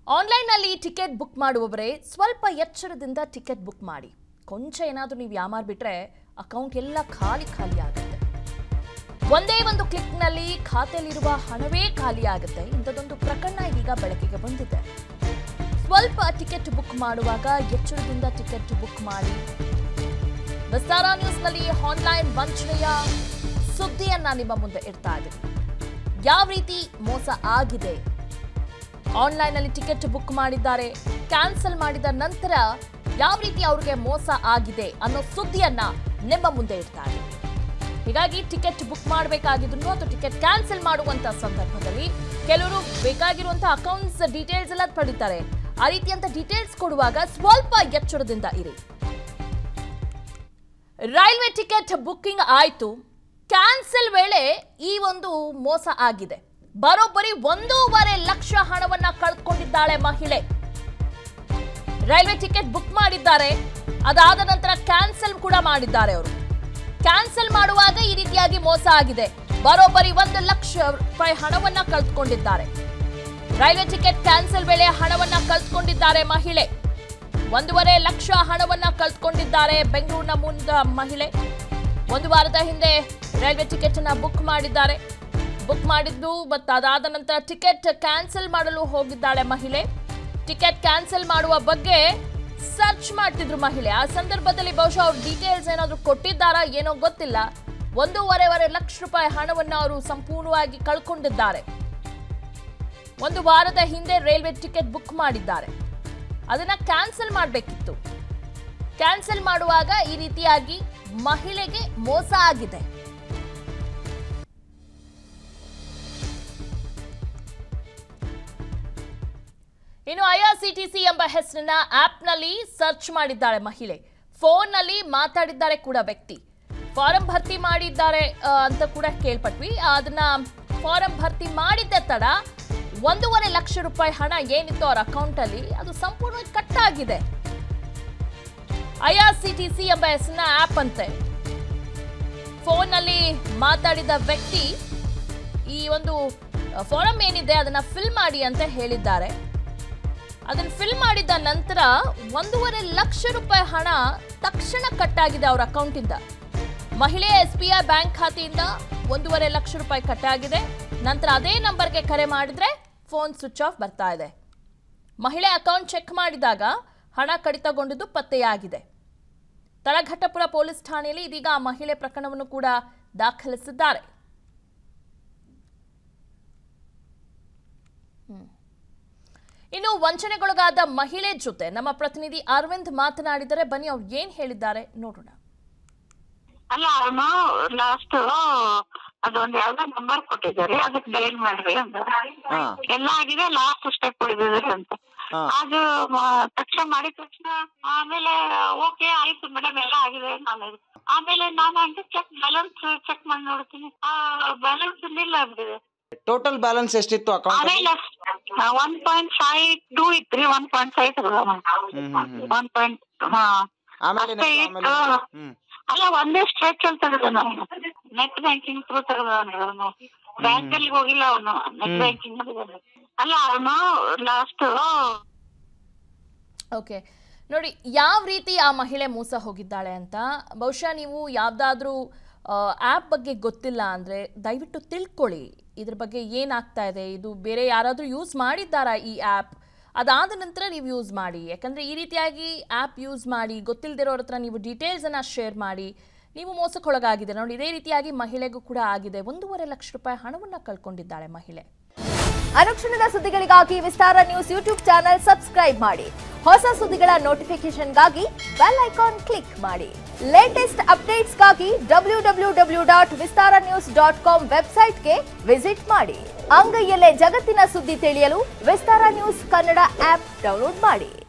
ಆನ್ಲೈನ್ನಲ್ಲಿ ticket book ಮಾಡುವವರೇ ಸ್ವಲ್ಪ ಎಚ್ಚರದಿಂದ ಟಿಕೆಟ್ ಬುಕ್ ಮಾಡಿ ಕೊಂಚ ಏನಾದರೂ ನೀವು ಯಾಮಾರ್ ಬಿಟ್ರೆ ಅಕೌಂಟ್ ಎಲ್ಲ ಖಾಲಿ ಖಾಲಿ ಆಗುತ್ತೆ ಒಂದೇ ಒಂದು ಕ್ಲಿಕ್ನಲ್ಲಿ ಖಾತೆಯಲ್ಲಿರುವ ಹಣವೇ ಖಾಲಿ ಆಗುತ್ತೆ ಇಂಥದ್ದೊಂದು ಪ್ರಕರಣ ಇದೀಗ ಬೆಳಕಿಗೆ ಬಂದಿದೆ ಸ್ವಲ್ಪ ಟಿಕೆಟ್ ಬುಕ್ ಮಾಡುವಾಗ ಎಚ್ಚರದಿಂದ ಟಿಕೆಟ್ ಬುಕ್ ಮಾಡಿ ವಿಸ್ತಾರ ನ್ಯೂಸ್ನಲ್ಲಿ ಆನ್ಲೈನ್ ವಂಚನೆಯ ಸುದ್ದಿಯನ್ನ ನಿಮ್ಮ ಮುಂದೆ ಇಡ್ತಾ ಇದ್ದೀವಿ ಯಾವ ರೀತಿ ಮೋಸ ಆಗಿದೆ ಆನ್ಲೈನ್ನಲ್ಲಿ ಟಿಕೆಟ್ ಬುಕ್ ಮಾಡಿದ್ದಾರೆ ಕ್ಯಾನ್ಸಲ್ ಮಾಡಿದ ನಂತರ ಯಾವ ರೀತಿ ಅವ್ರಿಗೆ ಮೋಸ ಆಗಿದೆ ಅನ್ನೋ ಸುದ್ದಿಯನ್ನ ನಿಮ್ಮ ಮುಂದೆ ಇಡ್ತಾ ಇದ್ದೀವಿ ಹೀಗಾಗಿ ಟಿಕೆಟ್ ಬುಕ್ ಮಾಡಬೇಕಾಗಿದ್ರು ಅಥವಾ ಟಿಕೆಟ್ ಕ್ಯಾನ್ಸಲ್ ಮಾಡುವಂತ ಸಂದರ್ಭದಲ್ಲಿ ಕೆಲವರು ಬೇಕಾಗಿರುವಂತ ಅಕೌಂಟ್ಸ್ ಡೀಟೇಲ್ಸ್ ಎಲ್ಲ ಪಡಿತಾರೆ ಆ ರೀತಿಯಂತ ಡೀಟೇಲ್ಸ್ ಕೊಡುವಾಗ ಸ್ವಲ್ಪ ಎಚ್ಚರದಿಂದ ಇರಿ ರೈಲ್ವೆ ಟಿಕೆಟ್ ಬುಕ್ಕಿಂಗ್ ಆಯ್ತು ಕ್ಯಾನ್ಸಲ್ ವೇಳೆ ಈ ಒಂದು ಮೋಸ ಆಗಿದೆ ಬರೋಬ್ಬರಿ ಒಂದೂವರೆ ಲಕ್ಷ ಹಣವನ್ನ ಕಳೆದುಕೊಂಡಿದ್ದಾಳೆ ಮಹಿಳೆ ರೈಲ್ವೆ ಟಿಕೆಟ್ ಬುಕ್ ಮಾಡಿದ್ದಾರೆ ಅದಾದ ನಂತರ ಕ್ಯಾನ್ಸಲ್ ಕೂಡ ಮಾಡಿದ್ದಾರೆ ಅವರು ಕ್ಯಾನ್ಸಲ್ ಮಾಡುವಾಗ ಈ ರೀತಿಯಾಗಿ ಮೋಸ ಆಗಿದೆ ಬರೋಬ್ಬರಿ ಒಂದು ಲಕ್ಷ ರೂಪಾಯಿ ಹಣವನ್ನ ಕಳೆದುಕೊಂಡಿದ್ದಾರೆ ರೈಲ್ವೆ ಟಿಕೆಟ್ ಕ್ಯಾನ್ಸಲ್ ವೇಳೆ ಹಣವನ್ನ ಕಳೆದುಕೊಂಡಿದ್ದಾರೆ ಮಹಿಳೆ ಒಂದೂವರೆ ಲಕ್ಷ ಹಣವನ್ನ ಕಳೆದುಕೊಂಡಿದ್ದಾರೆ ಬೆಂಗಳೂರಿನ ಮುಂದ ಮಹಿಳೆ ಒಂದು ವಾರದ ಹಿಂದೆ ರೈಲ್ವೆ ಟಿಕೆಟ್ ಅನ್ನ ಬುಕ್ ಮಾಡಿದ್ದಾರೆ ಬುಕ್ ಮಾಡಿದ್ದು ಮತ್ತು ಅದಾದ ನಂತರ ಟಿಕೆಟ್ ಕ್ಯಾನ್ಸಲ್ ಮಾಡಲು ಹೋಗಿದ್ದಾಳೆ ಮಹಿಳೆ ಟಿಕೆಟ್ ಕ್ಯಾನ್ಸಲ್ ಮಾಡುವ ಬಗ್ಗೆ ಸರ್ಚ್ ಮಾಡ್ತಿದ್ರು ಮಹಿಳೆ ಆ ಸಂದರ್ಭದಲ್ಲಿ ಬಹುಶಃ ಅವ್ರ ಡೀಟೇಲ್ಸ್ ಏನಾದರೂ ಕೊಟ್ಟಿದ್ದಾರಾ ಏನೋ ಗೊತ್ತಿಲ್ಲ ಒಂದೂವರೆವರೆ ಲಕ್ಷ ರೂಪಾಯಿ ಹಣವನ್ನು ಅವರು ಸಂಪೂರ್ಣವಾಗಿ ಕಳ್ಕೊಂಡಿದ್ದಾರೆ ಒಂದು ವಾರದ ಹಿಂದೆ ರೈಲ್ವೆ ಟಿಕೆಟ್ ಬುಕ್ ಮಾಡಿದ್ದಾರೆ ಅದನ್ನ ಕ್ಯಾನ್ಸಲ್ ಮಾಡಬೇಕಿತ್ತು ಕ್ಯಾನ್ಸಲ್ ಮಾಡುವಾಗ ಈ ರೀತಿಯಾಗಿ ಮಹಿಳೆಗೆ ಮೋಸ ಆಗಿದೆ ಇನ್ನು ಐಆರ್ಸಿಟಿಸಿ ಎಂಬ ಹೆಸರಿನ ಆಪ್ನಲ್ಲಿ ಸರ್ಚ್ ಮಾಡಿದ್ದಾಳೆ ಮಹಿಳೆ ಫೋನ್ನಲ್ಲಿ ಮಾತಾಡಿದ್ದಾರೆ ಕೂಡ ವ್ಯಕ್ತಿ ಫಾರಂ ಭರ್ತಿ ಮಾಡಿದ್ದಾರೆ ಆ, ಅಂತ ಕೂಡ ಕೇಳ್ಪಟ್ವಿ ಅದನ್ನ ಫಾರಂ ಭರ್ತಿ ಮಾಡಿದ್ದ ತಡ ಒಂದೂವರೆ ಲಕ್ಷ ರೂಪಾಯಿ ಹಣ ಏನಿತ್ತು ಅವ್ರ ಅಕೌಂಟಲ್ಲಿ ಅದು ಸಂಪೂರ್ಣವಾಗಿ ಕಟ್ ಆಗಿದೆ ಐಆರ್ಸಿಟಿಸಿ ಎಂಬ ಹೆಸರಿನ ಆಪ್ ಅಂತೆ ಫೋನ್ನಲ್ಲಿ ಮಾತಾಡಿದ ವ್ಯಕ್ತಿ ಈ ಒಂದು ಫಾರಂ ಏನಿದೆ ಅದನ್ನ ಫಿಲ್ ಮಾಡಿ ಅಂತ ಹೇಳಿದ್ದಾರೆ ಅದನ್ನ ಫಿಲ್ ಮಾಡಿದ ನಂತರ ಒಂದೂವರೆ ಲಕ್ಷ ರೂಪಾಯಿ ಹಣ ತಕ್ಷಣ ಕಟ್ ಆಗಿದೆ ಅವ್ರ ಅಕೌಂಟಿಂದ ಮಹಿಳೆ ಎಸ್ ಬಿ ಐ ಬ್ಯಾಂಕ್ ಖಾತೆಯಿಂದ ಒಂದೂವರೆ ಲಕ್ಷ ರೂಪಾಯಿ ಕಟ್ ಆಗಿದೆ ನಂತರ ಅದೇ ನಂಬರ್ಗೆ ಕರೆ ಮಾಡಿದ್ರೆ ಫೋನ್ ಸ್ವಿಚ್ ಆಫ್ ಬರ್ತಾ ಇದೆ ಮಹಿಳೆ ಅಕೌಂಟ್ ಚೆಕ್ ಮಾಡಿದಾಗ ಹಣ ಕಡಿತಗೊಂಡಿದ್ದು ಪತ್ತೆಯಾಗಿದೆ ತಳಘಟ್ಟಪುರ ಪೊಲೀಸ್ ಠಾಣೆಯಲ್ಲಿ ಇದೀಗ ಆ ಮಹಿಳೆ ಪ್ರಕರಣವನ್ನು ಕೂಡ ದಾಖಲಿಸಿದ್ದಾರೆ ಇನ್ನು ವಂಚನೆಗೊಳಗಾದ ಮಹಿಳೆ ಜೊತೆ ನಮ್ಮ ಪ್ರತಿನಿಧಿ ಅರವಿಂದ್ ಮಾತನಾಡಿದರೆ ಬನ್ನಿ ಅವ್ರು ಏನ್ ಹೇಳಿದ್ದಾರೆ ನೋಡೋಣ ಅಲ್ಲ ಅವನು ಲಾಸ್ಟ್ ಅದೊಂದ್ ಯಾವ್ದೋ ನಂಬರ್ ಕೊಟ್ಟಿದ್ದಾರೆ ಅದಕ್ಕೆ ಡೈಲ್ ಮಾಡ್ರಿ ಅಂತ ಹಾ. ಎಲ್ಲ ಆಗಿದೆ ಲಾಸ್ಟ್ ಸ್ಟೆಪ್ ಉಳಿದಿದೆ ಅಂತ ಹಾ. ಅದು ಮ- ತಕ್ಷಣ ಮಾಡಿದ ತಕ್ಷಣ ಆಮೇಲೆ ಓಕೆ ಆಯ್ತು ಮೇಡಮ್ ಎಲ್ಲ ಆಗಿದೆ ನಾನು ಹೇಳಿದೆ. ಆಮೇಲೆ ನಾನು ಅಂತ ಚೆಕ್ ಬ್ಯಾಲೆನ್ಸ್ ಚೆಕ್ ಮಾಡಿ ನೋಡ್ತೀನಿ ಆ ಬ್ಯಾಲೆನ್ಸ್ ಇಲ್ಲ ಬಿಡಿದೆ ಟೋಟಲ್ ಬ್ಯಾಲೆನ್ಸ್ ಎಷ್ಟಿತ್ತು ಅಕೌಂಟ್ ಆಮೇಲೆ one point five two three one point five hmm hmm hmm. One point ಹಾ ಆಮೇಲೆ ಅಷ್ಟೇ next ಇತ್ತು. ಆಮೇಲೆ ಹ್ಮ್ ಅಲ್ಲ ಒಂದೇ ಸ್ಟ್ರೆಚ್ ಅಲ್ಲಿ ತೆಗೆದ ನಾವು ನೆಟ್ ಬ್ಯಾಂಕಿಂಗ್ ಥ್ರೂ ತೆಗೆದ ಅವನು ಬ್ಯಾಂಕ್ ಅಲ್ಲಿ ಹೋಗಿಲ್ಲ ಅವನು ನೆಟ್ ಹ್ಮ್. ಬ್ಯಾಂಕಿಂಗ್ ಅಲ್ಲ ಅವನು ಲಾಸ್ಟ್ ಓಕೆ ನೋಡಿ ಯಾವ ರೀತಿ ಆ ಮಹಿಳೆ ಮೋಸ ಹೋಗಿದ್ದಾಳೆ ಅಂತ ಬಹುಶಃ ನೀವು ಯಾವುದಾದ್ರೂ ಆ್ಯಪ್ ಬಗ್ಗೆ ಗೊತ್ತಿಲ್ಲ ಅಂದರೆ ದಯವಿಟ್ಟು ತಿಳ್ಕೊಳ್ಳಿ ಇದ್ರ ಬಗ್ಗೆ ಏನಾಗ್ತಾ ಇದೆ ಇದು ಬೇರೆ ಯಾರಾದರೂ ಯೂಸ್ ಮಾಡಿದ್ದಾರಾ ಈ ಆ್ಯಪ್ ಅದಾದ ನಂತರ ನೀವು ಯೂಸ್ ಮಾಡಿ ಯಾಕಂದರೆ ಈ ರೀತಿಯಾಗಿ ಆ್ಯಪ್ ಯೂಸ್ ಮಾಡಿ ಗೊತ್ತಿಲ್ಲದಿರೋರ ಹತ್ರ ನೀವು ಡೀಟೇಲ್ಸನ್ನು ಶೇರ್ ಮಾಡಿ ನೀವು ಮೋಸಕ್ಕೊಳಗಾಗಿದೆ ನೋಡಿ ಇದೇ ರೀತಿಯಾಗಿ ಮಹಿಳೆಗೂ ಕೂಡ ಆಗಿದೆ ಒಂದೂವರೆ ಲಕ್ಷ ರೂಪಾಯಿ ಹಣವನ್ನು ಕಳ್ಕೊಂಡಿದ್ದಾಳೆ ಮಹಿಳೆ ಅನುಕ್ಷಣದ ಸುದ್ದಿಗಳಿಗಾಗಿ Vistara news YouTube channel subscribe ಮಾಡಿ ಹೊಸ ಸುದ್ದಿಗಳ ನೋಟಿಫಿಕೇಶನ್ಗಾಗಿ ಬೆಲ್ ಐಕಾನ್ ಕ್ಲಿಕ್ ಮಾಡಿ ಲೇಟೆಸ್ಟ್ ಅಪ್ಡೇಟ್ಸ್ಗಾಗಿ W W W dot Vistara news dot com ವೆಬ್ಸೈಟ್ಗೆ ವಿಸಿಟ್ ಮಾಡಿ ಅಂಗೈಯಲ್ಲೇ ಜಗತ್ತಿನ ಸುದ್ದಿ ತಿಳಿಯಲು Vistara news Kannada app download ಮಾಡಿ